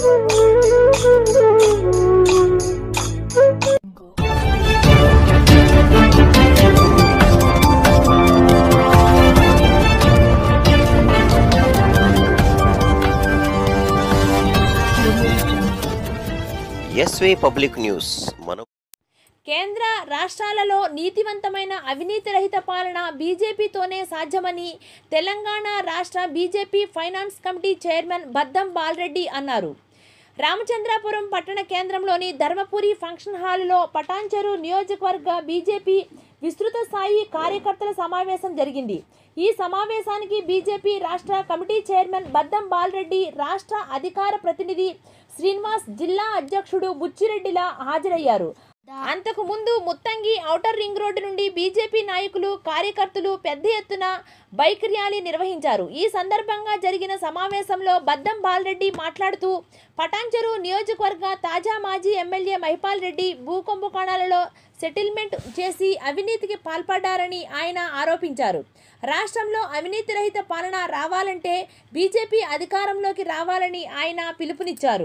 ఎస్వే public news మన కేంద్ర రాష్ట్రాలలో నీతివంతమైన అవినీతి రహిత పాలన బీజేపీతోనే సాధ్యమని తెలంగాణ రాష్ట్ర BJP finance committee chairman Baddam Balareddy అన్నారు రామచంద్రాపురం పట్టణ కేంద్రంలోని ధర్మపురి ఫంక్షన్ హాలులో పటాన్చెరు నియోజకవర్గ బీజేపీ విస్తృత స్థాయి కార్యకర్తల సమావేశం జరిగింది ఈ సమావేశానికి బీజేపీ రాష్ట్ర కమిటీ చైర్మన్ బద్దం బాలరెడ్డి రాష్ట్ర అధికార ప్రతినిధి శ్రీనివాస్ జిల్లా అధ్యక్షుడు బుచ్చిరెడ్డిలా హాజరయ్యారు అంతకు ముందు ముత్తంగి ఔటర్ రింగ్ రోడ్డు నుండి బీజేపీ నాయకులు కార్యకర్తలు పెద్ద ఎత్తున బైక్ ర్యాలీ నిర్వహించారు ఈ సందర్భంగా జరిగిన సమావేశంలో బద్దం బాలరెడ్డి మాట్లాడుతూ పటాన్చెరు నియోజకవర్గ తాజా మాజీ ఎమ్మెల్యే మహిపాల్ రెడ్డి భూ కుంభకోణాలలో సెటిల్మెంట్ చేసి అవినీతికి పాల్పడ్డారని ఆయన ఆరోపించారు రాష్ట్రంలో అవినీతి రహిత పాలన రావాలంటే బీజేపీ అధికారంలోకి రావాలని ఆయన పిలుపునిచ్చారు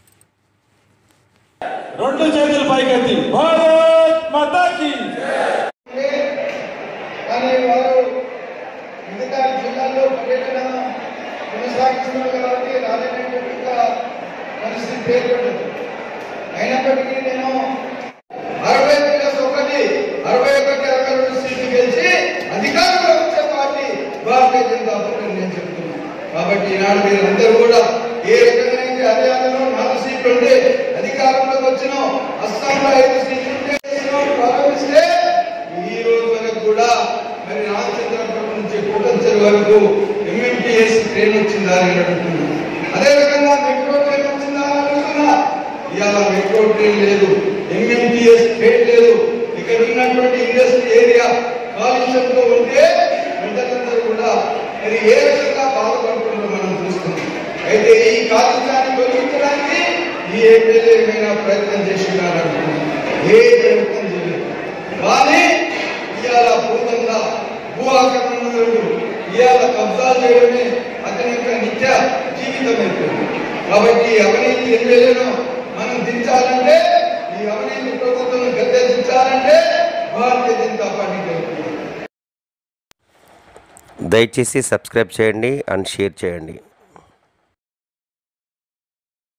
రెండు చేతులు పైకెత్తి భారత్ మాతాకి కానీ వారు మిగతా జిల్లాల్లో పర్యటన కొనసాగిస్తున్నారు కాబట్టి రాజకీయ యొక్క పరిస్థితి ఏర్పడింది అయినప్పటికీ నేను అరవై ప్లస్ ఒకటి అరవై ఒకటి అరవై రెండు సీట్లు గెలిచి అధికారంలో వచ్చే పార్టీ భారతీయ జనతా పార్టీ అని నేను చెప్తున్నాను కాబట్టి ఈనాడు మీరందరూ కూడా ఏ రకంగా అయితే హర్యానాలో నాలుగు సీట్లు ఉంటే అధికారంలోకి వచ్చిన అస్సాంలో ఐదు సీట్లు ఉంటే ప్రారంభిస్తే ఈ రోజు వరకు కూడా మరి రామచంద్రపురం నుంచి కోటంచెరు వరకు ఎంఎంటీఎస్ ట్రైన్ వచ్చిందా అని అడుగుతున్నాను అదే రకంగా మెట్రో ట్రైన్ వచ్చిందా అని అడుగుతున్నా ఇవాళ మెట్రో ట్రైన్ లేదు ఎంఎంటీఎస్ ట్రైన్ లేదు ఇక్కడ ఉన్నటువంటి ఇండస్ట్రీ ఏరియా కాలుష్యంతో ఉంటే ప్రజలందరూ కూడా మరి ఏ రకంగా బాధపడుతుందో మనం చూస్తున్నాం అయితే ఈ కాలుష్యాన్ని తొలగించడానికి ఈ ఎమ్మెల్యే ఏమైనా ప్రయత్నం చేస్తున్నారనుకున్నాం ఏ ప్రయత్నం చేయలేదు కానీ ఇవాళ భూతంగా భూ ఆక్రమణలు ఇవాళ కబ్జా చేయడమే అతని యొక్క నిత్య జీవితం అయిపోయింది కాబట్టి ఈ అవినీతి ఎమ్మెల్యేను మనం దించాలంటే ఈ అవినీతి ప్రభుత్వం గద్దె దించాలంటే భారతీయ జనతా పార్టీ గెలుపుతుంది దయచేసి సబ్స్క్రైబ్ చేయండి అండ్ షేర్ చేయండి